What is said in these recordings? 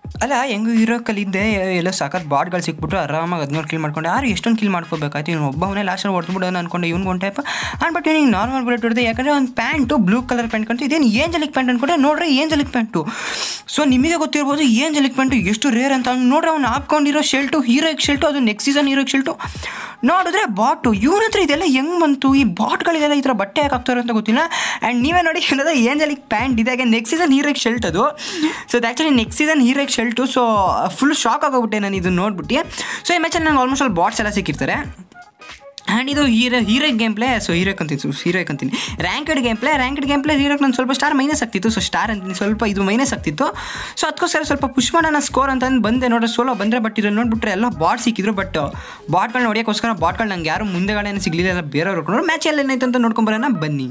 ಅಲ್ಲ ಹೆಂಗೂ ಇರೋ ಕಲಿದ್ದೆ ಎಲ್ಲ ಸಾಕತ್ ಬಾಟ್ಗಳು ಸಿಕ್ಬಿಟ್ಟು ಆರಾಮಾಗಿ ಹದಿನೇಳು ಕಿಲ್ ಮಾಡ್ಕೊಂಡು ಯಾರು ಎಷ್ಟೊಂದು ಕಿಲ್ ಮಾಡ್ಕೋಬೇಕಾಯ್ತು ಇವ್ನು ಒಬ್ಬವನೇ ಲಾಸ್ಟಲ್ಲಿ ಹೊಡೆದ್ಬಿಡೋಣ ಅನ್ಕೊಂಡು ಇವ್ನಿಗೆ ಒಂದು ಟೈಪ್ ಅನ್ಬಿಟ್ಟು ಇವ್ನಿಗೆ ನಾರ್ಮಲ್ ಬುಲೆಟ್ ಹೊಡೆದೆ ಯಾಕಂದರೆ ಒಂದು ಪ್ಯಾಂಟು ಬ್ಲೂ ಕಲರ್ ಪ್ಯಾಂಟ್ ಕಂತು ಇದೇನು ಏಂಜಲಿಕ್ ಪ್ಯಾಂಟ್ ಅನ್ಕೊಂಡ್ರೆ ನೋಡ್ರೆ ಏಂಜಲಿಕ್ ಪ್ಯಾಂಟು ಸೊ ನಿಮಗೆ ಗೊತ್ತಿರ್ಬೋದು ಏಂಜಲಿಕ್ ಪ್ಯಾಂಟು ಎಷ್ಟು ರೇರ್ ಅಂತ ಅವ್ನು ನೋಡ್ರೆ ಅವ್ನು ಹಾಕ್ಕೊಂಡಿರೋ ಶೆಲ್ಟು ಹೀರೋಯಿಕ್ ಶೆಲ್ಟು ಅದು ನೆಕ್ಸ್ಟ್ ಸೀಸನ್ ಹೀರೋಯಿಕ್ ಶೆಲ್ಟು ನೋಡಿದ್ರೆ ಬಾಟು ಇವನ ಹತ್ರ ಇದೆಲ್ಲ ಹೆಂಗೆ ಬಂತು ಈ ಬಾಟ್ಗಳಿಗೆಲ್ಲ ಈ ಥರ ಬಟ್ಟೆ ಯಾಕೆ ಹಾಕ್ತಾರೆ ಅಂತ ಗೊತ್ತಿಲ್ಲ ಆ್ಯಂಡ್ ನೀವೇ ನೋಡಿ ಏನದ ಏಂಜಲಿಕ್ ಪ್ಯಾಂಟ್ ಇದಾಗೆ ನೆಕ್ಸ್ಟ್ ಸೀಸನ್ ಹೀರೋಯಿಕ್ ಶೆಲ್ಟ್ ಅದು so actually next season heroic ಶೆಲ್ಟು ಸೊ ಫುಲ್ ಶಾಕ್ ಆಗೋಗ್ಬಿಟ್ಟೆ ನಾನು ಇದು ನೋಡ್ಬಿಟ್ಟು ಸೊ ಈ ಮ್ಯಾಚಲ್ಲಿ ನಂಗೆ ಆಲ್ಮೋಸ್ಟ್ ಅಲ್ಲಿ ಬಾಟ್ಸ್ ಎಲ್ಲ ಸಿಕ್ಕಿರ್ತಾರೆ ಆ್ಯಂಡ್ ಇದು hero heroic game play so heroic ಅಂತೀನಿ ಹೀರೋಕ್ ಅಂತೀನಿ ranked game play ranked game play heroic ನಾನು ಸ್ವಲ್ಪ ಸ್ಟಾರ್ ಮೈನಸ್ ಆಗ್ತಿತ್ತು ಸೊ ಸ್ಟಾರ್ ಅಂತೀನಿ ಸ್ವಲ್ಪ ಇದು ಮೈನಸ್ ಆಗ್ತಿತ್ತು ಸೊ ಅದಕ್ಕೋಸ್ಕರ ಸ್ವಲ್ಪ ಪುಷ್ ಮಾಡೋಣ ಸ್ಕೋರ್ ಅಂತ ಅಂದು ಬಂದೆ ನೋಡ್ರೆ ಸೋಲೋ ಬಂದರೆ ಬಟ್ ಇರೋ ನೋಡ್ಬಿಟ್ರೆ ಎಲ್ಲ ಬಾಟ್ ಸಿಕ್ಕಿದ್ರು ಬಟ್ ಬಾಟ್ಗಳನ್ನ ಹೊಡಿಯೋಕ್ಕೋಸ್ಕರ ಬಾಟ್ಗಳು ನಂಗೆ ಯಾರು ಮುಂದೆಗಡೆ ಸಿಗಲಿಲ್ಲ ಎಲ್ಲ ಬೇರೆಯವ್ರು ಹೊಡ್ಕೊಂಡ್ರು ಮ್ಯಾಚ್ ಎಲ್ಲ ಏನಾಯ್ತು ಅಂತ ನೋಡ್ಕೊಂಬರೋಣ ಬನ್ನಿ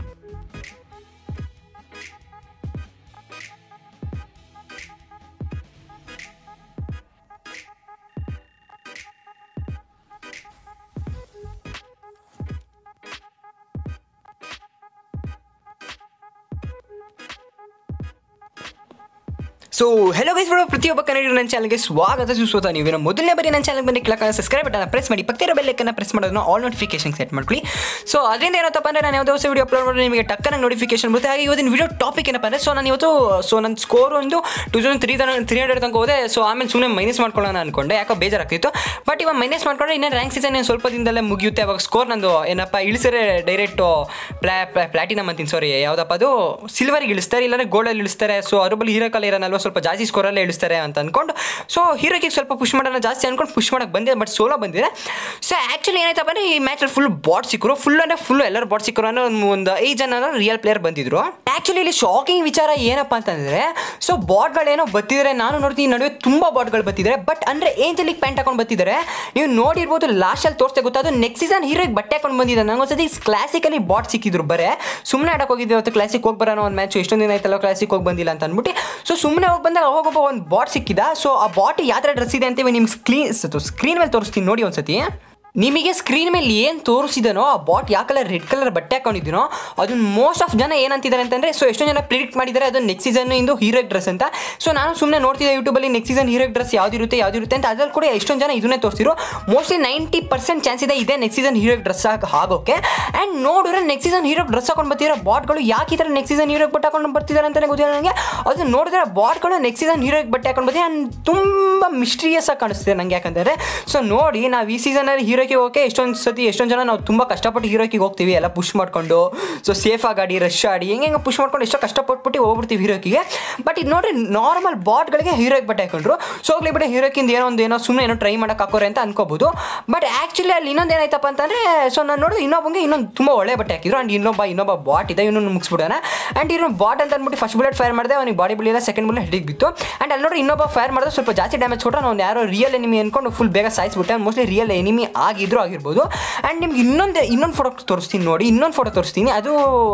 ಸೊ ಹೆಲೋ ಗೈಸ್ ಬಿಡೋ ಪ್ರತಿಯೊಬ್ಬ ಕನ್ನಡಿಗರು ನನ್ನ ಚಾನಲ್ಗೆ ಸ್ವಾಗತ ಸುಸ್ವಾಗತ ನೀವೇನೋ ಮೊದಲನೇ ಬಾರಿ ನನ್ನ ಚಾನಲ್ ಬಂದು ಕ್ಲಕ್ ಸಬ್ಸ್ಕ್ರೈಬ್ ಬಟನ್ ಪ್ರೆಸ್ ಮಾಡಿ ಪಕ್ಕದ ಬೆಲ್ಲಕ್ಕನ್ನು ಪ್ರೆಸ್ ಮಾಡೋದನ್ನ ಆಲ್ ನೋಟಿಫಿಕೇಶನ್ ಸೆಟ್ ಮಾಡ್ಕೊಳ್ಳಿ ಸೊ ಅದರಿಂದ ಏನಪ್ಪ ಅಂದರೆ ನಾನು ಯಾವುದೋ ಹೊಸ ವಿಡಿಯೋ ಅಪ್ಲೋಡ್ ಮಾಡಿದ್ರೆ ನಿಮಗೆ ಟಕ್ಕನ ನೋಟಿಫಿಕೇಶನ್ ಬರುತ್ತೆ ಹಾಗೆ ಇವತ್ತಿನ ವಿಡಿಯೋ ಟಾಪಿಕ್ ಏನಪ್ಪ ಅಂದರೆ ಸೊ ನಾನು ಇವತ್ತು ಸೊ ನನ್ನ ಸ್ಕೋರ್ ಒಂದು two thousand three three hundred ತನಕ ಹೋದೆ ಸೊ ಆಮೇಲೆ ಸುಮ್ಮನೆ ಮೈನಸ್ ಮಾಡ್ಕೊಳ್ಳೋಣ ಅನ್ಕೊಂಡೆ ಯಾಕೋ ಬೇಜಾರಾಗ್ತಿತ್ತು ಬಟ್ ಇವಾಗ ಮೈನಸ್ ಮಾಡ್ಕೊಂಡ್ರೆ ಇನ್ನೇ ರ್ಯಾಂಕ್ ಸೀಸನ್ ಏನು ಸ್ವಲ್ಪ ದಿನದಲ್ಲೇ ಮುಗಿಯುತ್ತೆ ಅವಾಗ ಸ್ಕೋರ್ ನಂದು ಏನಪ್ಪ ಇಳಿಸಿದ್ರೆ ಡೈರೆಕ್ಟು ಪ್ಲಾ ಪ್ಲಾಟಿನಮ್ ಅಂತೀನಿ ಸಾರಿ ಯಾವುದಪ್ಪ ಅದು ಸಿಲ್ವರಿಗೆ ಇಳಿಸ್ತಾರೆ ಇಲ್ಲಾಂದ್ರೆ ಗೋಲ್ಡಲ್ಲಿ ಇಳಿಸ್ತಾರೆ ಸೊ ಅದ್ರ ಬಳಿ ಹೀರೋ ಕಲರ್ ಇರೋನಲ್ವ ಸ್ವಲ್ಪ ಜಾಸ್ತಿ ಸ್ಕೋರಲ್ಲೇ ಇಳಿಸ್ತಾರೆ ಅಂತ ಅನ್ಕೊಂಡು ಸೊ ಹೀರೋಗೆ ಸ್ವಲ್ಪ ಪುಷ್ ಮಾಡೋಣ ಜಾಸ್ತಿ ಅನ್ಕೊಂಡು ಪುಷ್ ಮಾಡೋಕೆ ಬಂದಿದೆ ಬಟ್ ಸೋಲೋ ಬಂದಿದೆ ಸೊ ಆ್ಯಕ್ಚುಲಿ ಏನಾಯ್ತಪ್ಪ ಅಂದರೆ ಈ ಮ್ಯಾಚಲ್ಲಿ ಫುಲ್ ಬಾಟ್ ಸಿಕ್ಕರು ಫುಲ್ ಅಂದರೆ ಫುಲ್ ಎಲ್ಲರೂ ಬಾಟ್ ಸಿಕ್ಕರು ಅನ್ನೋ ಒಂದು ಒಂದು ಐದು ಜನ ರಿಯಲ್ ಪ್ಲೇಯರ್ ಬಂದಿದ್ರು ಆ್ಯಕ್ಚುಲಿ ಇಲ್ಲಿ ಶಾಕಿಂಗ್ ವಿಚಾರ ಏನಪ್ಪ ಅಂತಂದರೆ ಸೊ ಬಾಟ್ಗಳೇನೋ ಬತ್ತಿದ್ದಾರೆ ನಾನು ನೋಡ್ತೀನಿ ಈ ನಡುವೆ ತುಂಬ ಬಾಟ್ಗಳು ಬತ್ತಿದ್ದಾರೆ ಬಟ್ ಅಂದರೆ ಏಂಜಲಿಕ್ ಪ್ಯಾಂಟ್ ಹಾಕೊಂಡು ಬತ್ತಿದ್ದಾರೆ ನೀವು ನೋಡಿರ್ಬೋದು ಲಾಸ್ಟಲ್ಲಿ ತೋರಿಸ್ತೆ ಗೊತ್ತಾದು ನೆಕ್ಸ್ಟ್ ಸೀಸನ್ ಹೀರೋಗೆ ಬಟ್ಟೆ ಹಾಕೊಂಡು ಬಂದಿದ್ದಾರೆ ನಂಗೊಂದ್ಸತಿ ಕ್ಲಾಸಿಕಲಿ ಬಾಟ್ ಸಿಕ್ಕಿದ್ರು ಬರೇ ಸುಮ್ಮನೆ ಆಡಕ್ಕೆ ಹೋಗಿದ್ದೆ ಅವತ್ತು ಕ್ಲಾಸಿಕ್ ಹೋಗಿ ಬರೋಣ ಒಂದು ಮ್ಯಾಚ್ ಎಷ್ಟೊಂದು ದಿನ ಆಯ್ತಲ್ಲ ಕ್ಲಾಸಿಕ್ ಹೋಗಿ ಬಂದಿಲ್ಲ ಅಂತ ಅಂದ್ಬಿಟ್ಟು ಸೊ ಸುಮ್ಮನೆ ಹೋಗಿ ಬಂದಾಗ ಅವಾಗೊಬ್ಬ ಒಂದು ಬಾಟ್ ಸಿಕ್ಕಿದ ಸೊ ಆ ಬಾಟ್ ಯಾವ ಥರ ಡ್ರೆಸ್ ಇದೆ ಅಂತ ನಿಮ್ಗೆ ಸ್ಕ್ರೀನ್ ಸ್ಕ್ರೀನ್ ಮೇಲೆ ತೋರಿಸ್ತೀನಿ ನೋಡಿ ಒಂದ್ಸತಿ ನಿಮಗೆ ಸ್ಕ್ರೀನ್ ಮೇಲೆ ಏನು ತೋರಿಸಿದನೋ ಆ ಬಾಟ್ ಯಾವ ಕಲರ್ ರೆಡ್ ಕಲರ್ ಬಟ್ಟೆ ಹಾಕೊಂಡಿದ್ದೀನೋ ಅದನ್ನ ಮೋಸ್ಟ್ ಆಫ್ ಜನ ಏನಂತಿದ್ದಾರೆ ಅಂತಂದರೆ ಸೊ ಎಷ್ಟೊಂದು ಜನ ಪ್ರಿಡಿಕ್ಟ್ ಮಾಡಿದ್ದಾರೆ ಅದು ನೆಕ್ಸ್ಟ್ ಸೀಸನ್ ಇಂದು ಹೀರೋಕ್ ಡ್ರೆಸ್ ಅಂತ ಸೊ ನಾನು ಸುಮ್ಮನೆ ನೋಡ್ತಿದ್ದೆ ಯೂಟ್ಯೂಬಲ್ಲಿ ನೆಕ್ಸ್ಟ್ ಸೀಸನ್ ಹೀರೋಕ್ ಡ್ರೆಸ್ ಯಾವ್ದಿರುತ್ತೆ ಯಾವ್ದಿರುತ್ತೆ ಅಂತ ಅದ್ರಲ್ಲಿ ಕೂಡ ಎಷ್ಟೊಂದು ಜನ ಇದನ್ನೇ ತೋರಿಸಿರು ಮೋಸ್ಟ್ಲಿ ನೈಂಟಿ ಪರ್ಸೆಂಟ್ ಚಾನ್ಸ್ ಇದೆ ಇದೇ ನೆಕ್ಸ್ಟ್ ಸೀಸನ್ ಹೀರೋಕ್ ಡ್ರೆಸ್ ಆಗೋಕೆ ಆ್ಯಂಡ್ ನೋಡಿದ್ರೆ ನೆಕ್ಸ್ಟ್ ಸೀಸನ್ ಹೀರೋಕ್ ಡ್ರೆಸ್ ಹಾಕೊಂಡು ಬರ್ತಿರೋ ಬಾಟ್ಗಳು ಯಾಕೆ ಈ ಥರ ನೆಕ್ಸ್ಟ್ ಸೀಸನ್ ಹೀರೋಕ್ ಬಟ್ಟೆ ಹಾಕೊಂಡು ಬರ್ತಿದ್ದಾರೆ ಅಂತಲೇ ಗೊತ್ತಿಲ್ಲ ನನಗೆ ಅದು ನೋಡಿದ್ರೆ ಬಾಟ್ಗಳು ನೆಕ್ಸ್ಟ್ ಸೀಸನ್ ಹೀರೋಕ್ ಬಟ್ಟೆ ಹಾಕೊಂಡು ಬರ್ತೀವಿ ಆ್ಯಂಡ್ ತುಂಬ ಮಿಸ್ಟ್ರಿಯಸ್ ಆಗಿ ಕಾಣಿಸ್ತಿದೆ ನನಗೆ ಯಾಕಂದರೆ ಸೊ ನೋಡಿ ನಾವು ಈ ಸೀಸನಲ್ಲಿ ಹೀರೋಕ್ಕೆ ಹೋಗೋಕೆ ಎಷ್ಟೊಂದು ಸತಿ ಎಷ್ಟೊಂದು ಜನ ನಾವು ತುಂಬ ಕಷ್ಟಪಟ್ಟು ಹೀರೋಕಿಗೆ ಹೋಗ್ತೀವಿ ಎಲ್ಲ ಪುಷ್ ಮಾಡ್ಕೊಂಡು ಸೊ ಸೇಫ್ ಆಗಿ ರಶ್ ಆಡಿ ಹೆಂಗೆ ಹೆಂಗೆ ಪುಷ್ ಮಾಡ್ಕೊಂಡು ಎಷ್ಟೋ ಕಷ್ಟಪಟ್ಬಿಟ್ಟು ಹೋಗ್ಬಿಡ್ತೀವಿ ಹೀರೋಕಿಗೆ ಬಟ್ ಇದು ನೋಡ್ರಿ ನಾರ್ಮಲ್ ಬಾಟ್ಗಳಿಗೆ ಹೀರೋಗೆ ಬಟ್ಟೆ ಹಾಕೊಂಡ್ರು ಸೊ ಹೋಗ್ಲಿ ಬಿಡಿ ಹೀರೋಕಿಂದ ಏನೋ ಒಂದು ಏನೋ ಸುಮ್ಮನೆ ಏನೋ ಟ್ರೈ ಮಾಡಕ್ಕೆ ಹಾಕೋರೆ ಅಂತ ಅನ್ಕೋಬೋದು ಬಟ್ ಆ್ಯಕ್ಚುಲಿ ಅಲ್ಲಿ ಇನ್ನೊಂದು ಏನಾಯ್ತಪ್ಪ ಅಂತಂದರೆ ಸೊ ನಾನು ನೋಡಿದ್ರೆ ಇನ್ನೊಬ್ಬಂಗೆ ಇನ್ನೊಂದು ತುಂಬ ಒಳ್ಳೆ ಬಟ್ಟೆ ಹಾಕಿದ್ರು ಆ್ಯಂಡ್ ಇನ್ನೊಬ್ಬ ಇನ್ನೊಬ್ಬ ಬಾಟ್ ಇದೆ ಇನ್ನೊಂದು ಮುಗಿಸ್ಬಿಡೋಣ ಆ್ಯಂಡ್ ಇನ್ನೊಂದು ಬಾಟ್ ಅಂತ ಅಂದ್ಬಿಟ್ಟು ಫಸ್ಟ್ ಬುಲೆಟ್ ಫೈರ್ ಮಾಡಿದೆ ಅವನಿಗೆ ಬಾಡಿ ಬಿಳಿಲ್ಲ ಸೆಕೆಂಡ್ ಬುಲೆಟ್ ಹೆಡಿಗೆ ಬಿತ್ತು ಆ್ಯಂಡ್ ಅಲ್ಲಿ ನೋಡಿ ಇನ್ನೊಬ್ಬ ಫೈರ್ ಮಾಡಿದ್ರೆ ಸ್ವಲ್ಪ ಜಾಸ್ತಿ ಡ್ಯಾಮೇಜ್ ಕೊಟ್ಟರೆ ಅವ್ನು ಯಾರೋ ರಿಯಲ್ ಎನಿಮಿ ಅನ್ಕೊಂಡು ಫುಲ್ ಬೇಗ ಸಾಯಿಸ್ಬಿಟ್ಟೆ ಮೋಸ್ಟ್ಲಿ ರಿಯಲ್ ಎನಿಮಿ ಆಗಿದ್ರು ಆಗಿರ್ಬೋದು ಆ್ಯಂಡ್ ನಿಮ್ಗೆ ಇನ್ನೊಂದು ಇನ್ನೊಂದು ಫೋಟೋ ತೋರಿಸ್ತೀನಿ ನೋಡಿ ಇನ್ನೊಂದು ಫೋಟೋ ತೋರಿಸ್ತೀನಿ ಅದು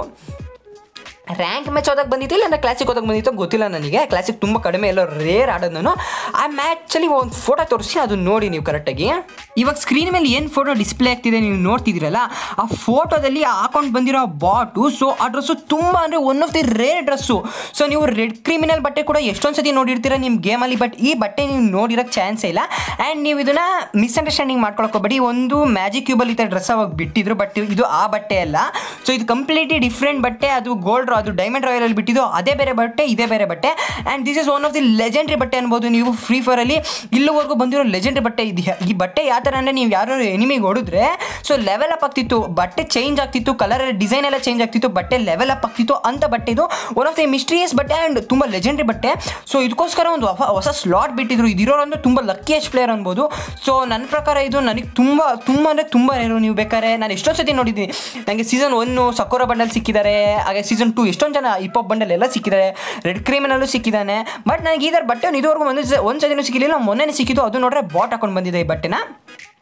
ರ್ಯಾಂಕ್ ಮ್ಯಾಚ್ ಹೋದಾಗ ಬಂದಿತ್ತು ಇಲ್ಲ ಅಂದರೆ ಕ್ಲಾಸಿಕ್ ಹೋದಾಗ ಬಂದಿತ್ತು ಗೊತ್ತಿಲ್ಲ ನನಗೆ ಕ್ಲಾಸಿಕ್ ತುಂಬ ಕಡಿಮೆ ಎಲ್ಲೋ ರೇರ್ ಆಡೋದು ನಾನು ಆ ಮ್ಯಾಚಲ್ಲಿ ಒಂದು ಫೋಟೋ ತೋರಿಸಿ ಅದು ನೋಡಿ ನೀವು ಕರೆಕ್ಟಾಗಿ ಇವಾಗ ಸ್ಕ್ರೀನ್ ಮೇಲೆ ಏನು ಫೋಟೋ ಡಿಸ್ಪ್ಲೇ ಆಗ್ತಿದೆ ನೀವು ನೋಡ್ತಿದ್ದೀರಲ್ಲ ಆ ಫೋಟೋದಲ್ಲಿ ಹಾಕೊಂಡು ಬಂದಿರೋ ಬಾಟು ಸೊ ಆ ಡ್ರೆಸ್ಸು ತುಂಬ ಅಂದರೆ one of the rare dress so ನೀವು ರೆಡ್ ಕ್ರಿಮಿನಲ್ ಬಟ್ಟೆ ಕೂಡ ಎಷ್ಟೊಂದು ಸತಿ ನೋಡಿರ್ತೀರ ನಿಮ್ಮ ಗೇಮಲ್ಲಿ ಬಟ್ ಈ ಬಟ್ಟೆ ನೀವು ನೋಡಿರೋಕ್ಕೆ ಚಾನ್ಸೇ ಇಲ್ಲ ಆ್ಯಂಡ್ ನೀವು ಇದನ್ನು ಮಿಸ್ಅಂಡರ್ಸ್ಟ್ಯಾಂಡಿಂಗ್ ಮಾಡ್ಕೊಳಕೋಬೇಡಿ ಒಂದು ಮ್ಯಾಜಿಕ್ ಕ್ಯೂಬಲ್ಲಿ ಈ ಥರ ಡ್ರೆಸ್ ಅವಾಗ ಬಿಟ್ಟಿದ್ರು ಬಟ್ ಇದು ಆ ಬಟ್ಟೆ ಅಲ್ಲ ಸೊ ಇದು ಕಂಪ್ಲೀಟ್ಲಿ ಡಿಫ್ರೆಂಟ್ ಬಟ್ಟೆ ಅದು ಗೋಲ್ಡ್ ಅದು ಡೈಮಂಡ್ ರಾಯಲಲ್ಲಿ ಬಿಟ್ಟಿದ್ದು ಅದೇ ಬೇರೆ ಬಟ್ಟೆ ಇದೇ ಬೇರೆ ಬಟ್ಟೆ and this is one of the legendary ಬಟ್ಟೆ ಅನ್ಬೋದು ನೀವು ಫ್ರೀ ಫೈರಲ್ಲಿ ಇಲ್ಲಿವರೆಗೂ ಬಂದಿರೋ ಲೆಜೆಂಡ್ರಿ ಬಟ್ಟೆ ಇದು ಈ ಬಟ್ಟೆ ಯಾವ ಥರ ಅಂದರೆ ನೀವು ಯಾರು ಎನಿಮಿಗೆ ಹೊಡಿದ್ರೆ ಸೊ ಲೆವೆಲ್ ಅಪ್ ಆಗ್ತಿತ್ತು ಬಟ್ಟೆ ಚೇಂಜ್ ಆಗ್ತಿತ್ತು ಕಲರ್ ಡಿಸೈನ್ ಎಲ್ಲ ಚೇಂಜ್ ಆಗ್ತಿತ್ತು ಬಟ್ಟೆ ಲೆವೆಲ್ ಅಪ್ ಆಗ್ತಿತ್ತು ಅಂತ ಬಟ್ಟೆ ಇದು ಒನ್ ಆಫ್ ದಿ ಮಿಸ್ಟ್ರಿಯಸ್ ಬಟ್ಟೆ ಆ್ಯಂಡ್ ತುಂಬ ಲೆಜೆಂಡ್ರಿ ಬಟ್ಟೆ ಸೊ ಇದಕ್ಕೋಸ್ಕರ ಒಂದು ಹೊಸ ಹೊಸ ಸ್ಲಾಟ್ ಬಿಟ್ಟಿದ್ರು ಇದಿರೋರಂದ್ರೆ ತುಂಬ ಲಕ್ಕಿಯೆಸ್ಟ್ ಪ್ಲೇಯರ್ ಅನ್ಬೋದು ಸೊ ನನ್ನ ಪ್ರಕಾರ ಇದು ನನಗೆ ತುಂಬ ತುಂಬ ಅಂದರೆ ತುಂಬ ರೇರು ನೀವು ಬೇಕಾದ್ರೆ ನಾನು ಎಷ್ಟೋ ಸತಿ ನೋಡಿದ್ದೀನಿ ನನಗೆ ಸೀಸನ್ ಒನ್ನು ಸಕೋರ ಬಂಡಲ್ ಸಿಕ್ಕಿದ್ದಾರೆ ಹಾಗೆ ಸೀಸನ್ ಟು ಎಷ್ಟೊಂದು ಜನ ಹಿಪಾಪ್ ಬಂಡಲ್ ಎಲ್ಲ ಸಿಕ್ಕಿದ್ದಾರೆ ರೆಡ್ ಕ್ರೀಮಿನಲ್ಲೂ ಸಿಕ್ಕಿದ್ದಾನೆ ಬಟ್ ನನಗೆ ಈ ಥರ ಬಟ್ಟೆ ಇದುವರೆಗೂ ಒಂದು ಒಂದು ಸತಿನೂ ಸಿಕ್ಕಿಲ್ಲ ಮೊನ್ನೆ ಸಿಕ್ಕಿದ್ದು ಅದು ನೋಡ್ರೆ ಬಾಟ್ ಹಾಕೊಂಡು ಬಂದಿದೆ ಈ ಬಟ್ಟೆನ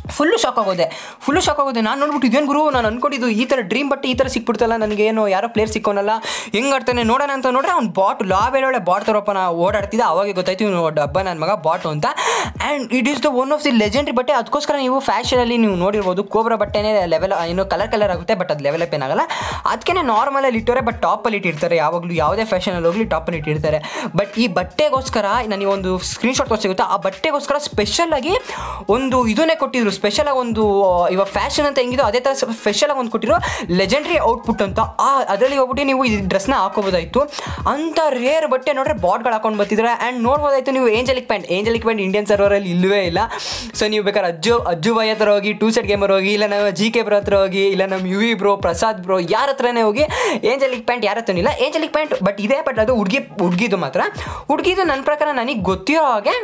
ಫುಲ್ಲು ಶಾಕ್ ಆಗೋದೆ ಫುಲ್ಲು ಶಾಕ್ ಆಗೋದೆ ನಾನು ನೋಡ್ಬಿಟ್ಟು ಇದೇನು ಗುರು ನಾನು ಅನ್ಕೊಂಡಿದ್ದು ಈ ಥರ ಡ್ರೀಮ್ ಬಟ್ಟೆ ಈ ಥರ ಸಿಕ್ಬಿಡ್ತಲ್ಲ ನನಗೇನು ಯಾರೋ ಪ್ಲೇಯರ್ ಸಿಕ್ಕೋನಲ್ಲ ಹೆಂಗೆ ಆಡ್ತಾನೆ ನೋಡೋಣ ಅಂತ ನೋಡ್ರೆ ಅವ್ನು ಬಾಟ್ ಲಾಬೆಲ್ಲೊಳೆ ಬಾಟ್ ತರೋಪ್ಪ ನಾ ಓಡಾಡ್ತಿದ್ದೆ ಅವಾಗ ಗೊತ್ತಾಯ್ತು ಇವನು ಡಬ್ಬ ನನ್ನ ಮಗ ಬಾಟು ಅಂತ and it is the one of the legendary ಬಟ್ಟೆ ಅದಕ್ಕೋಸ್ಕರ ನೀವು ಫ್ಯಾಷನಲ್ಲಿ ನೀವು ನೋಡಿರ್ಬೋದು ಕೋಬ್ರಾ ಬಟ್ಟೆನೇ ಲೆವೆಲ್ ಏನು ಕಲರ್ ಕಲರ್ ಆಗುತ್ತೆ ಬಟ್ ಅದು ಲೆವೆಲ್ ಅಪ್ ಏನಾಗಲ್ಲ ಅದಕ್ಕೆ ನಾರ್ಮಲಲ್ಲಿ ಇಟ್ಟರೆ ಬಟ್ ಟಾಪಲ್ಲಿ ಇಟ್ಟಿರ್ತಾರೆ ಯಾವಾಗಲೂ ಯಾವುದೇ ಫ್ಯಾಷನಲ್ಲಿ ಹೋಗಲಿ ಟಾಪಲ್ಲಿ ಇಟ್ಟಿರ್ತಾರೆ ಬಟ್ ಈ ಬಟ್ಟೆಗೋಸ್ಕರ ನನಗೆ ಒಂದು ಸ್ಕ್ರೀನ್ಶಾಟ್ ಸಿಗುತ್ತೆ ಆ ಬಟ್ಟೆಗೋಸ್ಕರ ಸ್ಪೆಷಲಾಗಿ ಒಂದು ಇದನ್ನೇ ಕೊಟ್ಟಿದ್ರು ಸ್ಪೆಷಲಾಗಿ ಒಂದು ಇವಾಗ ಫ್ಯಾಷನ್ ಅಂತ ಹೆಂಗಿದೋ ಅದೇ ಥರ ಸ್ಪೆಷಲಾಗಿ ಒಂದು ಕೊಟ್ಟಿರೋ ಲೆಜೆಂಡ್ರಿ ಔಟ್ಪುಟ್ ಅಂತ ಆ ಅದರಲ್ಲಿ ಹೋಗ್ಬಿಟ್ಟು ನೀವು ಈ ಡ್ರೆಸ್ನ ಹಾಕೋಬೋದಾಯಿತು ಅಂತ ರೇರ್ ಬಟ್ಟೆ ನೋಡ್ರೆ ಬಾಟ್ಗಳು ಹಾಕೊಂಡು ಬರ್ತಿದ್ರೆ ಆ್ಯಂಡ್ ನೋಡ್ಬೋದಾಯ್ತು ನೀವು angelic pant angelic pant Indian ಸರ್ವರಲ್ಲಿ ಇಲ್ಲವೇ ಇಲ್ಲ ಸೊ ನೀವು ಬೇಕಾದ್ರೆ ಅಜ್ಜು ಅಜ್ಜು ಬಾಯ್ ಹತ್ರ ಹೋಗಿ ಟೂ ಸೆಟ್ ಗೇಮರ್ ಹೋಗಿ ಇಲ್ಲ ನಾವು ಜಿ ಕೆ ಬ್ರೋ ಹತ್ರ ಹೋಗಿ ಇಲ್ಲ ನಮ್ಮ U V bro Prasad bro ಯಾರ ಹತ್ರನೇ ಹೋಗಿ ಏಂಜಲಿಕ್ ಪ್ಯಾಂಟ್ ಯಾರ ಹತ್ರನಿಲ್ಲ ಏಂಜಲಿಕ್ ಪ್ಯಾಂಟ್ ಬಟ್ ಇದೆ ಬಟ್ ಅದು ಹುಡುಗಿ ಹುಡುಗಿದು ಮಾತ್ರ ಹುಡುಗಿದು ನನ್ನ ಪ್ರಕಾರ ನನಗೆ ಗೊತ್ತಿರೋ ಹಾಗೆ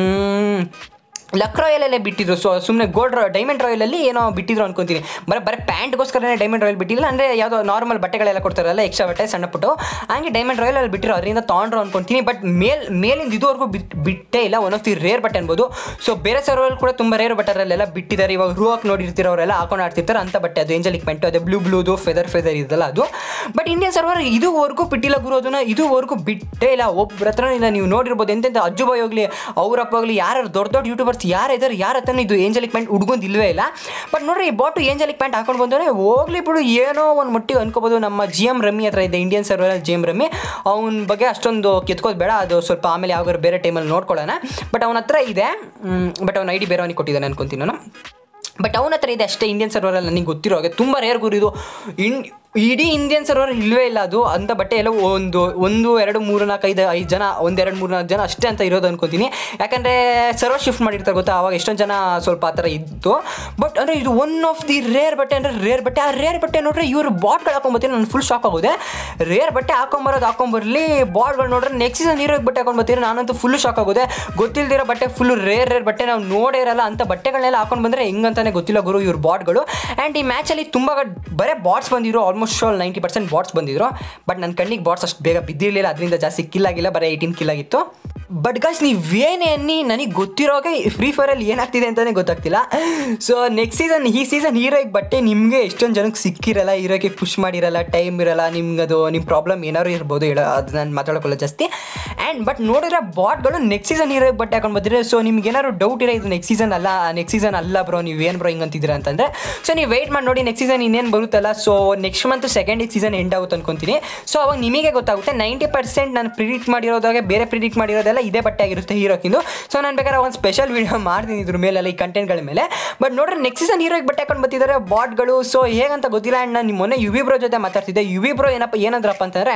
ಮ್, ಲಕ್ ರಾಯಲಲ್ಲೇ ಬಿಟ್ಟಿದ್ರು ಸೊ ಸುಮ್ಮನೆ ಗೋಲ್ಡ್ ಡೈಮಂಡ್ ರಾಯಲಲ್ಲಿ ಏನೋ ಬಿಟ್ಟಿದ್ರು ಅನ್ಕೊಂತೀನಿ ಬರೀ ಬರೀ ಪ್ಯಾಂಟ್ಗೋಸ್ಕರನೇ ಡೈಮಂಡ್ ರಾಯಲ್ ಬಿಟ್ಟಿಲ್ಲ ಅಂದರೆ ಯಾವುದೋ ನಾರ್ಮಲ್ ಬಟ್ಟೆಗಳೆಲ್ಲ ಕೊಡ್ತಾರಲ್ಲ ಎಕ್ಸ್ಟ್ರಾ ಬಟ್ಟೆ ಸಣ್ಣ ಪುಟ್ಟು ಹಂಗೆ ಡೈಮಂಡ್ ರಾಯಲ್ ಅಲ್ಲಿ ಬಿಟ್ಟಿರೋ ಅದರಿಂದ ತೊಗೊಂಡ್ರು ಅನ್ಕೊಂತೀನಿ ಬಟ್ ಮೇಲ್ ಮೇಲಿಂದ ಇದುವರೆಗೂ ಬಿಟ್ ಬಿಟ್ಟೇ ಇಲ್ಲ ಒನ್ ಆಫ್ ದಿ ರೇರ್ ಬಟ್ಟೆ ಅನ್ಬೋದು ಸೊ ಬೇರೆ ಸರ್ವಲ್ಲಿ ಕೂಡ ತುಂಬ ರೇರ್ ಬಟ್ಟೆರಲ್ಲೆಲ್ಲ ಬಿಟ್ಟಿದ್ದಾರೆ ಇವಾಗ ರೂವಾಕ್ ನೋಡಿರ್ತೀರ ಅವರೆಲ್ಲ ಹಾಕೊಂಡು ಆಡ್ತಿರ್ತಾರೆ ಅಂತ ಬಟ್ಟೆ ಅದು ಏಂಜಲಿಕ್ ಪ್ಯಾಂಟು ಅದೇ ಬ್ಲೂ ಬ್ಲೂದು ಫೆದರ್ ಫೆದರ್ ಇದೆಲ್ಲ ಅದು ಬಟ್ ಇಂಡಿಯನ್ ಸರ್ವರ್ ಇದುವರೆಗೂ ಬಿಟ್ಟಿಲ್ಲ ಗುರು ಅದನ್ನ ಇದುವರೆಗೂ ಬಿಟ್ಟೇ ಇಲ್ಲ ಒಬ್ಬರ ಹತ್ರ ಇಲ್ಲ ನೀವು ನೋಡಿರ್ಬೋದು ಎಂತೆಂಥ ಅಜ್ಜು ಬಾಯ್ ಹೋಗಲಿ ಅವರಪ್ಪ ಹೋಗಲಿ ಯಾರು ದೊಡ್ಡ ದೊಡ್ಡ ಯೂಟ್ಯೂಬರ್ಸ್ ಯಾರು ಇದ್ದಾರೆ ಯಾರ ಹತ್ರನೂ ಇದು ಏಂಜಲಿಕ್ ಪ್ಯಾಂಟ್ ಹುಡ್ಗೊಂದು ಇಲ್ವೇ ಇಲ್ಲ ಬಟ್ ನೋಡ್ರಿ ಈ ಬಾಟು ಏಂಜಲಿಕ್ ಪ್ಯಾಂಟ್ ಹಾಕೊಂಡು ಬಂದರೆ ಹೋಗ್ಲಿ ಬಿಡು ಏನೋ ಒಂದು ಮಟ್ಟಿಗೆ ಅನ್ಕೋಬೋದು ನಮ್ಮ ಜಿ ಎಮ್ ರಮ್ಮಿ ಹತ್ರ ಇದೆ Indian server G M rummy ಅವನ ಬಗ್ಗೆ ಅಷ್ಟೊಂದು ಕೆತ್ಕೋದು ಬೇಡ ಅದು ಸ್ವಲ್ಪ ಆಮೇಲೆ ಯಾವಾಗಾರು ಬೇರೆ ಟೈಮಲ್ಲಿ ನೋಡ್ಕೊಳ್ಳೋಣ ಬಟ್ ಅವನ ಹತ್ರ ಇದೆ ಬಟ್ ಅವನ ಐ ಡಿ ಬೇರೆ ಅವನಿಗೆ ಕೊಟ್ಟಿದ್ದಾನೆ ಅನ್ಕೊಂತೀನಿ ನಾನು ಬಟ್ ಅವನ ಹತ್ರ ಇದೆ ಅಷ್ಟೇ ಇಂಡಿಯನ್ ಸರ್ವರಲ್ಲಿ ನನಗೆ ಗೊತ್ತಿರೋ ಹಾಗೆ ತುಂಬ ರೇರ್ ಗುರು ಇದು ಇನ್ ಇಡೀ ಇಂಡಿಯನ್ ಸರ್ವರ್ ಇಲ್ಲವೇ ಇಲ್ಲ ಅದು ಅಂತ ಬಟ್ಟೆ ಎಲ್ಲ ಒಂದು ಒಂದು ಎರಡು ಮೂರು ನಾಲ್ಕು ಐದು ಐದು ಜನ ಒಂದೆರಡು ಮೂರು ನಾಲ್ಕು ಜನ ಅಷ್ಟೇ ಅಂತ ಇರೋದು ಅನ್ಕೋತೀನಿ ಯಾಕಂದರೆ ಸರ್ವರ್ ಶಿಫ್ಟ್ ಮಾಡಿರ್ತಾರೆ ಗೊತ್ತಾ ಅವಾಗ ಎಷ್ಟೊಂದು ಜನ ಸ್ವಲ್ಪ ಆ ಥರ ಇತ್ತು ಬಟ್ ಅಂದರೆ ಇದು ಒನ್ ಆಫ್ ದಿ ರೇರ್ ಬಟ್ಟೆ ಅಂದರೆ ರೇರ್ ಬಟ್ಟೆ ಆ ರೇರ್ ಬಟ್ಟೆ ನೋಡ್ರೆ ಇವರು ಬಾಟ್ಗಳು ಹಾಕೊಂಬತ್ತೀನಿ ನಾನು ಫುಲ್ ಶಾಕ್ ಆಗೋದೆ ರೇರ್ ಬಟ್ಟೆ ಹಾಕೊಂಬರೋದು ಹಾಕೊಂಬರ್ಲಿ ಬಾಟ್ಗಳು ನೋಡ್ರೆ ನೆಕ್ಸ್ಟ್ ಸೀಸನ್ ಹೀರೋ ಬಟ್ಟೆ ಹಾಕೊಂಡು ಬರ್ತೀರಿ ನಾನಂತೂ ಫುಲ್ ಶಾಕ್ ಆಗೋದೆ ಗೊತ್ತಿಲ್ದಿರೋ ಬಟ್ಟೆ ಫುಲ್ ರೇರ್ ರೇರ್ ಬಟ್ಟೆ ನಾವು ನೋಡೇ ಇರಲ್ಲ ಅಂತ ಬಟ್ಟೆಗಳನ್ನೆಲ್ಲ ಹಾಕೊಂಡು ಬಂದರೆ ಹೆಂಗಂತಾನೆ ಗೊತ್ತಿಲ್ಲ ಗುರು ಇವ್ರ ಬಾಟ್ಗಳು ಆ್ಯಂಡ್ ಈ ಮ್ಯಾಚಲ್ಲಿ ತುಂಬ ಬರೇ ಬಾಟ್ಸ್ ಬಂದಿದ್ರು almost all ninety percent bots ಬಂದಿದ್ರು ಬಟ್ ನನ್ನ ಕಣ್ಣಿಗೆ ಬಾಟ್ಸ್ ಅಷ್ಟು ಬೇಗ ಬಿದ್ದಿರಲಿಲ್ಲ ಅದರಿಂದ ಜಾಸ್ತಿ ಕಿಲ್ ಆಗಿಲ್ಲ ಬರೀ ಏಯ್ಟೀನ್ ಕಿಲ್ ಆಗಿತ್ತು ಬಟ್ ಗಾಯ್ಸ್ ನೀವೇನೇ ಅನ್ನಿ ನನಗೆ ಗೊತ್ತಿರೋಗೆ ಫ್ರೀ ಫೈರಲ್ಲಿ ಏನಾಗ್ತಿದೆ ಅಂತಲೇ ಗೊತ್ತಾಗ್ತಿಲ್ಲ ಸೊ ನೆಕ್ಸ್ಟ್ ಸೀಸನ್ ಈ ಸೀಸನ್ ಹೀರೋಗೆ ಬಟ್ಟೆ ನಿಮಗೆ ಎಷ್ಟೊಂದು ಜನಕ್ಕೆ ಸಿಕ್ಕಿರಲ್ಲ ಹೀರೋಗೆ ಪುಷ್ ಮಾಡಿರಲ್ಲ ಟೈಮ್ ಇರಲ್ಲ ನಿಮ್ಗೆ ಅದು ನಿಮ್ಮ ಪ್ರಾಬ್ಲಮ್ ಏನಾದ್ರು ಇರ್ಬೋದು ಹೇಳೋ ಅದು ನಾನು ಮಾತಾಡೋಕ್ಕಲ್ಲ ಜಾಸ್ತಿ ಆ್ಯಂಡ್ ಬಟ್ ನೋಡಿದ್ರೆ ಬಾಟ್ಗಳು ನೆಕ್ಸ್ಟ್ ಸೀಸನ್ ಹೀರೋಗೆ ಬಟ್ಟೆ ಹಾಕೊಂಡು ಬಂದಿದ್ರೆ ಸೊ ನಿಮ್ಗೆ ಏನಾದ್ರು ಡೌಟ್ ಇರೋ ಇದು ನೆಕ್ಸ್ಟ್ ಸೀಸನ್ ಅಲ್ಲ ನೆಕ್ಸ್ಟ್ ಸೀಸನ್ ಅಲ್ಲ ಬ್ರೋ ನೀವು ಏನು ಬ್ರೋ ಹಿಂಗಂತಿದ್ದೀರಾ ಅಂತಂದರೆ ಸೊ ನೀವು ವೆಯ್ಟ್ ಮಾಡಿ ನೋಡಿ ನೆಕ್ಸ್ಟ್ ಸೀಸನ್ ಇನ್ನೇನು ಬರುತ್ತಲ್ಲ so next month second season end ಆಗುತ್ತೆ ಅನ್ಕೊಂತೀನಿ ಸೊ ಅವಾಗ ನಿಮಗೆ ಗೊತ್ತಾಗುತ್ತೆ ನೈಂಟಿ ಪರ್ಸೆಂಟ್ ನಾನು ಪ್ರಿಡಿಕ್ಟ್ ಮಾಡಿರೋದಾಗೆ ಬೇರೆ ಪ್ರಿಡಿಕ್ಟ್ ಮಾಡಿರೋದೆಲ್ಲ ಇದೇ ಬಟ್ಟೆ ಆಗಿರುತ್ತೆ ಹೀರೋಕಿಂದು ಸೊ ನಾನು ಬೇಕಾದ್ರೆ ಒಂದು ಸ್ಪೆಷಲ್ ವೀಡಿಯೋ ಮಾಡ್ತೀನಿ ಇದ್ರ ಮೇಲೆಲ್ಲ ಈ ಕಂಟೆಂಟ್ಗಳ ಮೇಲೆ ಬಟ್ ನೋಡ್ರಿ ನೆಕ್ಸ್ಟ್ ಸೀಸನ್ ಹೀರೋಗೆ ಬಟ್ಟೆ ಹಾಕೊಂಡು ಬರ್ತಿದ್ದಾರೆ ಬಾಟ್ಗಳು ಸೊ ಹೇಗಂತ ಗೊತ್ತಿಲ್ಲ ಆ್ಯಂಡ್ ನಾನು ಮೊನ್ನೆ ಯು ವಿ ಬ್ರೋ ಜೊತೆ ಮಾತಾಡ್ತಿದ್ದೆ ಯು ವಿ ಬ್ರೋ ಏನಪ್ಪ ಏನಂದ್ರಪ್ಪ ಅಂತಂದರೆ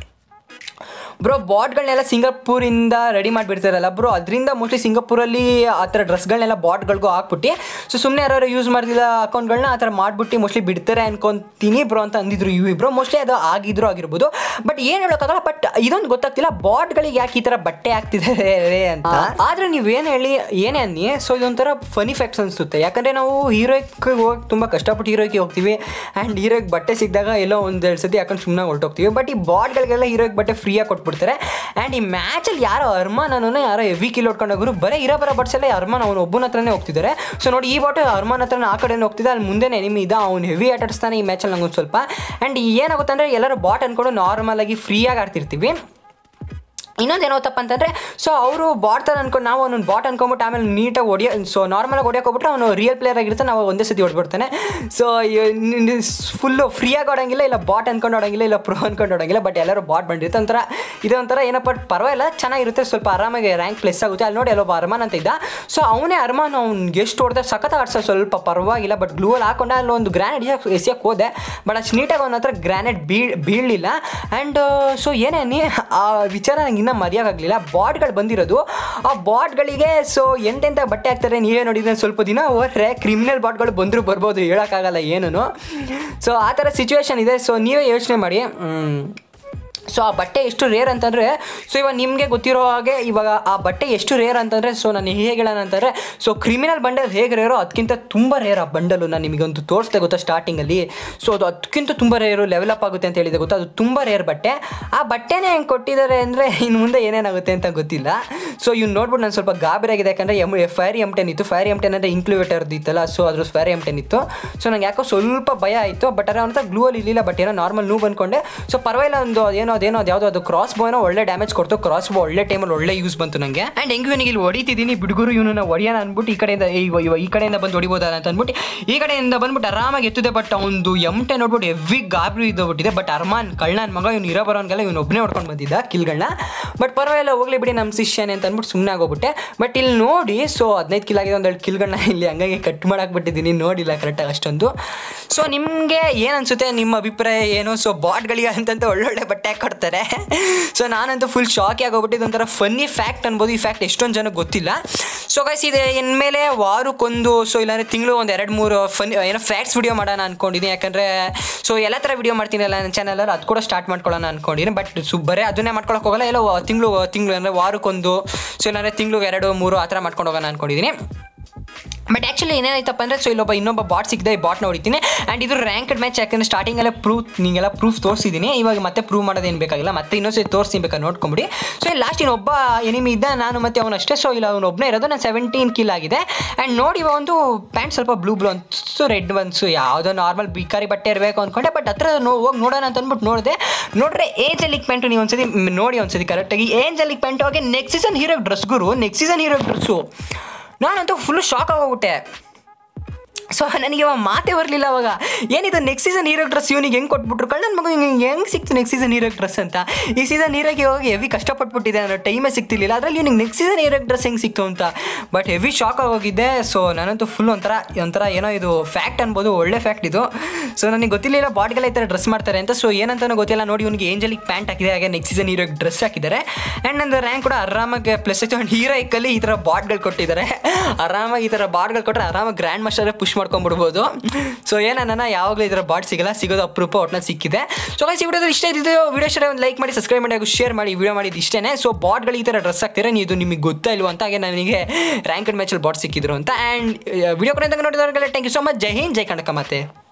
ಬ್ರೋ ಬಾಟ್ಗಳನ್ನೆಲ್ಲ ಸಿಂಗಾಪುರಿಂದ ರೆಡಿ ಮಾಡಿಬಿಡ್ತಾರಲ್ಲ ಬ್ರೋ ಅದರಿಂದ ಮೋಸ್ಟ್ಲಿ ಸಿಂಗಾಪುರಲ್ಲಿ ಆ ಥರ ಡ್ರೆಸ್ಗಳನ್ನೆಲ್ಲ ಬಾಟ್ಗಳಿಗೂ ಹಾಕ್ಬಿಟ್ಟು ಸೊ ಸುಮ್ಮನೆ ಯಾರು ಯೂಸ್ ಮಾಡಿದ ಅಕೌಂಟ್ಗಳನ್ನ ಆ ಥರ ಮಾಡಿಬಿಟ್ಟು ಮೋಸ್ಟ್ಲಿ ಬಿಡ್ತಾರೆ ಅನ್ಕೊಂತೀನಿ ಬ್ರೋ ಅಂತ ಅಂದಿದ್ರು ಇವು ಬ್ರೋ ಮೋಸ್ಟ್ಲಿ ಅದು ಆಗಿದ್ರು ಆಗಿರ್ಬೋದು ಬಟ್ ಏನು ಹೇಳೋಕ್ಕಾಗಲ್ಲ ಬಟ್ ಇದೊಂದು ಗೊತ್ತಾಗ್ತಿಲ್ಲ ಬಾಟ್ಗಳಿಗೆ ಯಾಕೆ ಈ ಥರ ಬಟ್ಟೆ ಹಾಕ್ತಿದ್ದಾರೆ ಅಂತ ಆದರೆ ನೀವೇನು ಹೇಳಿ ಏನೇ ಅನ್ನಿ ಸೊ ಇದೊಂಥರ ಫನಿ ಫ್ಯಾಕ್ಟ್ಸ್ ಅನಿಸುತ್ತೆ ಯಾಕಂದರೆ ನಾವು ಹೀರೋಯ್ಗೆ ಹೋಗಿ ತುಂಬ ಕಷ್ಟಪಟ್ಟು ಹೀರೋಯ್ಗೆ ಹೋಗ್ತೀವಿ ಆ್ಯಂಡ್ ಹೀರೋಯ್ಗೆ ಬಟ್ಟೆ ಸಿಕ್ಕಿದಾಗ ಎಲ್ಲೋ ಒಂದೆರಡು ಸತಿ ಯಾಕಂದ್ರೆ ಸುಮ್ಮನೆ ಹೊರಟೋಗ್ತೀವಿ ಬಟ್ ಈ ಬಾಟ್ಗಳಿಗೆಲ್ಲ ಹೀರೋಯ್ಗೆ ಬಟ್ಟೆ ಫ್ರೀಯಾಗಿ ಕೊಟ್ಬಿಡ್ತಾರೆ ಆ್ಯಂಡ್ ಈ ಮ್ಯಾಚಲ್ಲಿ ಯಾರೋ ಅರ್ಮಾನ್ ಅನ್ನೋನೇ ಯಾರೋ ಹೆವಿ ಕಿಲ್ ಹೊಡ್ಕೊಂಡೋಗ್ರು ಬರೀ ಇರೋ ಬರೋ ಬಟ್ಸ್ ಎಲ್ಲ ಅರ್ಮಾನ್ ಅವನು ಒಬ್ಬನ ಹತ್ರನೇ ಹೋಗ್ತಿದ್ದಾರೆ ಸೊ ನೋಡಿ ಈ ಬಾಟು ಅರ್ಮಾನ್ ಹತ್ರ ಆ ಕಡೆ ಹೋಗ್ತಿದ್ದೆ ಅಲ್ಲಿ ಮುಂದೆ ಎನಿಮಿ ಇದ್ದ ಅವ್ನು ಹೆವಿ ಆಟ ಆಡಿಸ್ತಾನೆ ಈ ಮ್ಯಾಚಲ್ಲಿ ನಂಗೆ ಒಂದು ಸ್ವಲ್ಪ ಆ್ಯಂಡ್ ಏನಾಗುತ್ತೆ ಅಂದರೆ ಎಲ್ಲರೂ ಬಾಟ್ ಅನ್ಕೊಂಡು ನಾರ್ಮಲ್ ಆಗಿ ಫ್ರೀಯಾಗಿ ಆಡ್ತಿರ್ತೀವಿ ಇನ್ನೊಂದು ಏನೋತಪ್ಪ ಅಂತಂದರೆ ಸೊ ಅವರು ಬಾಟ್ ಥರ ಅನ್ಕೊಂಡು ನಾವು ಅವ್ನು ಬಾಟ್ ಅನ್ಕೊಂಬಿಟ್ಟು ಆಮೇಲೆ ನೀಟಾಗಿ ಹೊಡಿಯೋ ಸೊ ನಾರ್ಮಲಾಗಿ ಹೊಡಿಯೋಕೆ ಹೋಗ್ಬಿಟ್ರೆ ಅವನು ರಿಯಲ್ ಪ್ಲೇಯರ್ ಆಗಿರ್ತಾನೆ ನಾವು ಒಂದೇ ಸತಿ ಹೊಡ್ಬಿಡ್ತಾನೆ ಸೊ ಫುಲ್ಲು ಫ್ರೀಯಾಗಿ ಆಡೋಂಗಿಲ್ಲ ಇಲ್ಲ ಬಾಟ್ ಅನ್ಕೊಂಡು ಆಡೋಂಗಿಲ್ಲ ಇಲ್ಲ ಪ್ರೋ ಅನ್ಕೊಂಡು ಆಡೋಂಗಿಲ್ಲ ಬಟ್ ಎಲ್ಲರೂ ಬಾಟ್ ಬಂದಿರುತ್ತೆ ಒಂಥರ ಇದೇ ಒಂಥರ ಏನಪ್ಪ ಪರವಾಗಿಲ್ಲ ಚೆನ್ನಾಗಿರುತ್ತೆ ಸ್ವಲ್ಪ ಆರಾಮಾಗಿ ರ್ಯಾಂಕ್ ಪ್ಲೆಸ್ ಆಗುತ್ತೆ ಅಲ್ಲಿ ನೋಡಿ ಅಲ್ಲೊಬ್ಬ ಅರ್ಮಾನ್ ಅಂತ ಇದ್ದ ಸೊ ಅವನೇ ಅರ್ಮಾನ್ ಅವ್ನಿಗೆ ಎಷ್ಟು ಹೊಡೆದ ಸಖತ್ ಆಡ್ಸೋ ಸ್ವಲ್ಪ ಪರವಾಗಿಲ್ಲ ಬಟ್ ಗ್ಲೂವಲ್ಲಿ ಹಾಕೊಂಡೆ ಅಲ್ಲಿ ಒಂದು ಗ್ರ್ಯಾನೆಟ್ ಎಸಿಯಕ್ಕೆ ಹೋದೆ ಬಟ್ ಅಷ್ಟು ನೀಟಾಗಿ ಅವನ ಹತ್ರ ಗ್ರ್ಯಾನೆಟ್ ಬೀಳ್ ಬೀಳಲಿಲ್ಲ ಆ್ಯಂಡ್ ಸೊ ಏನೇ ನೀ ಆ ವಿಚಾರ ನಂಗೆ ಇನ್ನೂ ಮರೆಯೋಕ್ಕಾಗಲಿಲ್ಲ ಬಾಟ್ಗಳು ಬಂದಿರೋದು ಆ ಬಾಟ್ಗಳಿಗೆ ಸೊ ಎಂತೆಂಥ ಬಟ್ಟೆ ಹಾಕ್ತಾರೆ ನೀವೇ ನೋಡಿದ್ರೆ ಸ್ವಲ್ಪ ದಿನ ಹೋದ್ರೆ ಕ್ರಿಮಿನಲ್ ಬಾಟ್ಗಳು ಬಂದರೂ ಬರ್ಬೋದು ಹೇಳೋಕ್ಕಾಗಲ್ಲ ಏನೂ ಸೊ ಆ ಥರ ಸಿಚುವೇಶನ್ ಇದೆ ಸೊ ನೀವೇ ಯೋಚನೆ ಮಾಡಿ ಮ್, ಸೊ ಆ ಬಟ್ಟೆ ಎಷ್ಟು ರೇರ್ ಅಂತಂದರೆ ಸೊ ಇವಾಗ ನಿಮಗೆ ಗೊತ್ತಿರೋ ಹಾಗೆ ಇವಾಗ ಆ ಬಟ್ಟೆ ಎಷ್ಟು ರೇರ್ ಅಂತಂದರೆ ಸೊ ನಾನು ಹೇಗೆ ಹೇಳೋಣ ಅಂತಂದರೆ ಸೊ ಕ್ರಿಮಿನಲ್ ಬಂಡಲ್ ಹೇಗೆ ರೇರೋ ಅದಕ್ಕಿಂತ ತುಂಬ ರೇರ್ ಆ ಬಂಡಲು ನಾನು ನಿಮಗೊಂದು ತೋರಿಸ್ದೆ ಗೊತ್ತಾ ಸ್ಟಾರ್ಟಿಂಗಲ್ಲಿ ಸೊ ಅದು ಅದಕ್ಕಿಂತ ತುಂಬ ರೇರು ಲೆವೆಲ್ ಅಪ್ ಆಗುತ್ತೆ ಅಂತ ಹೇಳಿದೆ ಗೊತ್ತಾ ಅದು ತುಂಬ ರೇರ್ ಬಟ್ಟೆ ಆ ಬಟ್ಟೆನೇ ಹೆಂಗೆ ಕೊಟ್ಟಿದ್ದಾರೆ ಅಂದರೆ ಇನ್ನು ಮುಂದೆ ಏನೇನಾಗುತ್ತೆ ಅಂತ ಗೊತ್ತಿಲ್ಲ ಸೊ ಇವ್ನು ನೋಡ್ಬಿಟ್ಟು ನಾನು ಸ್ವಲ್ಪ ಗಾಬರಿ ಆಗಿದೆ ಯಾಕಂದರೆ ಎಮ್ ಫೈರ್ ಎಮ್ ಟೆನ್ ಇತ್ತು ಫೈರ್ ಎಮ್ ಟೆನ್ ಅಂದರೆ ಇನ್ಕ್ಲೂವೇಟರ್ದು ಇತ್ತಲ್ಲ ಸೊ ಅದ್ರ ಫೈರ್ ಎಮ್ ಟೆನ್ ಇತ್ತು ಸೊ ನಂಗೆ ಯಾಕೋ ಸ್ವಲ್ಪ ಭಯ ಆಯಿತು ಬಟ್ ಅದ್ರ ಅಂತ ಗ್ಲೂ ಅಲ್ಲಿ ಇರಲಿಲ್ಲ ಬಟ್ ಏನೋ ನಾರ್ಮಲ್ ನೂ ಬಂದ್ಕೊಂಡೆ ಸೊ ಪರವಾಗಿಲ್ಲ ಒಂದು ಏನೋ ಅದೇನೋ ಅದು ಯಾವುದೋ ಅದು ಕ್ರಾಸ್ ಬೋನೋ ಒಳ್ಳೆ ಡ್ಯಾಮೇಜ್ ಕೊಡ್ತು ಕ್ರಾಸ್ ಬೋ ಒಳ್ಳೆ ಟೈಮಲ್ಲಿ ಒಳ್ಳೆ ಯೂಸ್ ಬಂತು ನನಗೆ ಆ್ಯಂಡ್ ಹೆಂಗೆ ಇವನಿಗೆ ಇಲ್ಲಿ ಹೊಡಿತಿದ್ದೀನಿ ಬಿಡುಗರು ಇವನನ್ನ ಹೊಡಿಯೋಣ ಅಂದ್ಬಿಟ್ಟು ಈ ಕಡೆಯಿಂದ ಇವ ಇವ ಈ ಕಡೆಯಿಂದ ಬಂದು ಹೊಡಿಬೋದಲ್ಲ ಅಂತ ಅಂದ್ಬಿಟ್ಟು ಈ ಕಡೆಯಿಂದ ಬಂದ್ಬಿಟ್ಟು ಆರಾಮಾಗಿ ಎತ್ತಿದೆ ಬಟ್ ಒಂದು ಎಮ್ ಟೆನ್ ನೋಡ್ಬಿಟ್ಟು ಎವ್ವಿ ಗಾಬರಿ ಇದ್ದೋಗ್ಬಿಟ್ಟಿದೆ ಬಟ್ ಅರ್ಮಾನ್ ಕಳ್ಳನ ಮಗ ಇವ್ನು ಇರೋ ಬರೋನ್ಗೆಲ್ಲ ಇವ್ನು ಒಬ್ಬನೇ ಹೊಡ್ಕೊಂಡು ಬಂದಿದ್ದ ಕಿಲ್ಗಳನ್ನ ಬಟ್ ಪರವಾಗಿಲ್ಲ ಹೋಗ್ಲಿ ಬಿಡಿ ನಮ್ಮ ಶಿಷ್ಯನೇ ಅಂತ ಅಂದ್ಬಿಟ್ಟು ಸುಮ್ಮನೆ ಆಗೋಗ್ಬಿಟ್ಟೆ ಬಟ್ ಇಲ್ಲಿ ನೋಡಿ ಸೊ ಹದಿನೈದು ಕಿಲ್ ಆಗಿದೆ ಒಂದೆರಡು ಕಿಲ್ಗಳನ್ನ ಇಲ್ಲಿ ಹಂಗಾಗಿ ಕಟ್ ಮಾಡಾಕ್ಬಿಟ್ಟಿದ್ದೀನಿ ನೋಡಿಲ್ಲ ಕರೆಕ್ಟಾಗಿ ಅಷ್ಟೊಂದು ಸೊ ನಿಮಗೆ ಏನು ಅನಿಸುತ್ತೆ ನಿಮ್ಮ ಅಭಿಪ್ರಾಯ ಏನು ಸೊ ಬಾಟ್ಗಳಿಗೆ ಅಂತಂತ ಒಳ್ಳೊಳ್ಳೆ ಬಟ್ಟೆ ಕೊಡ್ತಾರೆ ಸೊ ನಾನಂತೂ ಫುಲ್ ಶಾಕ್ ಆಗೋಗ್ಬಿಟ್ಟಿದ್ದು ಒಂಥರ ಫನ್ನಿ ಫ್ಯಾಕ್ಟ್ ಅನ್ಬೋದು ಈ ಫ್ಯಾಕ್ಟ್ ಎಷ್ಟೊಂದು ಜನಕ್ಕೆ ಗೊತ್ತಿಲ್ಲ ಸೊ ಗೈಸ್ ಇದೆ ಇನ್ಮೇಲೆ ವಾರಕ್ಕೊಂದು ಸೊ ಇಲ್ಲಾಂದರೆ ತಿಂಗಳು ಒಂದು ಎರಡು ಮೂರು ಫನ್ ಏನೋ ಫ್ಯಾಕ್ಟ್ಸ್ ವಿಡಿಯೋ ಮಾಡೋಣ ಅನ್ಕೊಂಡಿದ್ದೀನಿ ಯಾಕಂದರೆ ಸೊ ಎಲ್ಲ ಥರ ವಿಡಿಯೋ ಮಾಡ್ತೀನಲ್ಲ ನನ್ನ ಚಾನಲಲ್ಲಿ ಅದು ಕೂಡ ಸ್ಟಾರ್ಟ್ ಮಾಡ್ಕೊಳ್ಳೋಣ ಅನ್ಕೊಂಡಿದ್ದೀನಿ ಬಟ್ ಸು ಬರೀ ಅದನ್ನೇ ಮಾಡ್ಕೊಳಕ್ಕೆ ಹೋಗಲ್ಲ ಎಲ್ಲ ತಿಂಗಳು ತಿಂಗಳು ಅಂದರೆ ವಾರಕ್ಕೊಂದು ಸೊ ಇಲ್ಲಾಂದರೆ ತಿಂಗಳು ಎರಡು ಮೂರು ಆ ಥರ ಮಾಡ್ಕೊಂಡು ಹೋಗೋಣ ಅನ್ಕೊಂಡಿದ್ದೀನಿ ಬಟ್ ಆ್ಯಕ್ಚುಲಿ ಏನೇನಾಯ್ತಪ್ಪ ಅಂದರೆ ಸೊ ಇಲ್ಲೊಬ್ಬ ಇನ್ನೊಬ್ಬ ಬಾಟ್ ಸಿಕ್ಕಿದೆ ಈ ಬಾಟ್ನ ಹೊಡಿತೀನಿ ಆ್ಯಂಡ್ ಇದು ರ್ಯಾಂಕ್ಡ್ ಮ್ಯಾಚ್ ಯಾಕಂದರೆ ಸ್ಟಾರ್ಟಿಂಗಲ್ಲೇ ಪ್ರೂಫ್ ನಿಂಗೆಲ್ಲ ಪ್ರೂಫ್ ತೋರಿಸಿದ್ದೀನಿ ಇವಾಗ ಮತ್ತೆ ಪ್ರೂವ್ ಮಾಡೋದೇನು ಬೇಕಾಗಿಲ್ಲ ಮತ್ತೆ ಇನ್ನೊಂದ್ಸತಿ ತೋರಿಸಿ ಬೇಕಾದ್ರೆ ನೋಡ್ಕೊಂಬಿಡಿ ಸೊ ಇಲ್ಲಿ ಲಾಸ್ಟ್ ಇನ್ನೊಬ್ಬ ಎನಿಮಿ ಇದ್ದ ನಾನು ಮತ್ತೆ ಅವನು ಅಷ್ಟೇ ಸೊ ಇಲ್ಲ ಅವನು ಒಬ್ಬನೇ ಇರೋದು ನಾನು ಸೆವೆಂಟೀನ್ ಕಿಲ್ ಆಗಿದೆ ಆ್ಯಂಡ್ ನೋಡಿ ಇವ ಒಂದು ಪ್ಯಾಂಟ್ ಸ್ವಲ್ಪ ಬ್ಲೂ ಬ್ಲೂ ಅನ್ಸು ರೆಡ್ ಅನ್ಸು ಯಾವುದೋ ನಾರ್ಮಲ್ ಬಿಕಾರಿ ಬಟ್ಟೆ ಇರಬೇಕು ಅಂದ್ಕೊಂಡೆ ಬಟ್ ಹತ್ರ ನೋ ಹೋಗಿ ನೋಡೋಣ ಅಂತ ಅಂದ್ಬಿಟ್ಟು ನೋಡಿದೆ ನೋಡ್ರೆ ಏಂಜಲಿಕ್ ಪ್ಯಾಂಟು ನೀವು ಒಂದ್ಸತಿ ಮ್, ನೋಡಿ ಒಂದ್ಸತಿ ಕರೆಕ್ಟಾಗಿ ಏಂಜಲಿಕ್ ಪ್ಯಾಂಟು ಹೋಗಿ ನೆಕ್ಸ್ಟ್ ಸೀಸನ್ ಹೀರೋ ಡ್ರೆಸ್ ಗುರು ನೆಕ್ಸ್ಟ್ ಸೀಸನ್ ಹೀರೋ ಡ್ರೆಸ್ಸು ನಾನಂತೂ ಫುಲ್ಲು ಶಾಕ್ ಆಗೋಗ್ಬಿಟ್ಟೆ ಸೊ ನನಗೆ ಇವಾಗ ಮಾತೇ ಬರಲಿಲ್ಲ ಅವಾಗ ಏನಿದು ನೆಕ್ಸ್ಟ್ ಸೀಸನ್ ಹೀರೋ ಡ್ರೆಸ್ ಇವನಿಗೆ ಹೆಂಗೆ ಕೊಟ್ಬಿಟ್ರು ಕಳ್ಳ ನನ್ನ ಮಗ ಹಿಂಗೆ ಹೆಂಗೆ ಸಿಕ್ತು ನೆಕ್ಸ್ಟ್ ಸೀಸನ್ ಹೀರೋ ಡ್ರೆಸ್ ಅಂತ ಈ ಸೀಸನ್ ಹೀರೋಗೆ ಹೋಗಿ ಹೆವಿ ಕಷ್ಟಪಟ್ಬಿಟ್ಟಿದೆ ಅನ್ನೋ ಟೈಮೇ ಸಿಗ್ತಿರ್ಲಿಲ್ಲ ಅದರಲ್ಲಿ ಇವ್ನಿಗೆ ನೆಕ್ಸ್ಟ್ ಸೀಸನ್ ಹೀರೋ ಡ್ರೆಸ್ ಹೆಂಗೆ ಸಿಕ್ತು ಅಂತ ಬಟ್ ಹೆವಿ ಶಾಕ್ ಆಗೋಗಿದ್ದೆ ಸೊ ನಾನಂತೂ ಫುಲ್ ಒಂಥರ ಒಂಥರ ಏನೋ ಇದು ಫ್ಯಾಕ್ಟ್ ಅನ್ಬೋದು ಒಳ್ಳೆ ಫ್ಯಾಕ್ಟ್ ಇದು ಸೊ ನನಗೆ ಗೊತ್ತಿರಲಿಲ್ಲ ಬಾಟ್ಗೆಲ್ಲ ಈ ಥರ ಡ್ರೆಸ್ ಮಾಡ್ತಾರೆ ಅಂತ ಸೊ ಏನಂತನೂ ಗೊತ್ತಿಲ್ಲ ನೋಡಿ ಇವನಿಗೆ ಏಂಜಲಿಕ್ ಪ್ಯಾಂಟ್ ಹಾಕಿದೆ ಹಾಗೆ ನೆಕ್ಸ್ಟ್ ಸೀಸನ್ ಹೀರೋ ಡ್ರೆಸ್ ಹಾಕಿದ್ದಾರೆ ಆ್ಯಂಡ್ ನನ್ನ ರ್ಯಾಂಕ್ ಕೂಡ ಆರಾಮಾಗಿ ಪ್ಲಸ್ ಆ್ಯಂಡ್ ಹೀರೋ ಇಕ್ಕಲ್ಲಿ ಈ ಥರ ಬಾಟ್ಗಳು ಕೊಟ್ಟಿದ್ದಾರೆ ಆರಾಮಾಗಿ ಈ ಥರ ಬಾಟ್ಗಳು ಕೊಟ್ಟರೆ ಆರಾಮಾಗಿ ಗ್ರ್ಯಾಂಡ್ ಮಾಸ್ಟರ್ ಪುಷ್ ಮಾಡ್ಕೊಂಡ್ಬಿಡ್ಬೋದು ಸೊ ಏನನ್ನ ಯಾವಾಗಲೂ ಈ ಥರ ಬಾಟ್ ಸಿಗಲ್ಲ ಸಿಗೋದು ಅಪರೂಪ ಒಟ್ಟಿನಲ್ಲಿ ಸಿಕ್ಕಿದೆ ಸೊ ಗೈಸ್ ಈ ವಿಡಿಯೋದಲ್ಲಿ ಇಷ್ಟ ಇದ್ದು ವಿಡಿಯೋ ಇಷ್ಟ ಒಂದು ಲೈಕ್ ಮಾಡಿ ಸಬ್ಸ್ಕ್ರೈಬ್ ಮಾಡಿ ಹಾಗೂ ಶೇರ್ ಮಾಡಿ ವಿಡಿಯೋ ಮಾಡಿದ್ದು ಇಷ್ಟೇ ಸೊ ಬಾಟ್ಗಳು ಈ ಥರ ಡ್ರೆಸ್ ಹಾಕ್ತಾರೆ ನೀವು ಇದು ನಿಮಗೆ ಗೊತ್ತಾ ಇಲ್ವಾ ಅಂತ ಹಾಗೆ ನನಗೆ ರ್ಯಾಂಕ್ ಮ್ಯಾಚಲ್ಲಿ ಬಾಟ್ ಸಿಕ್ಕಿದ್ರು ಅಂತ ಆ್ಯಂಡ್ ವಿಡಿಯೋ ಕೊನೆ ನೋಡಿದವ್ರಿಗೆಲ್ಲ ಥ್ಯಾಂಕ್ ಯು ಸೊ ಮಚ್ ಜೈ ಹಿಂದ್ ಜೈ ಕನಕ ಮಾತೆ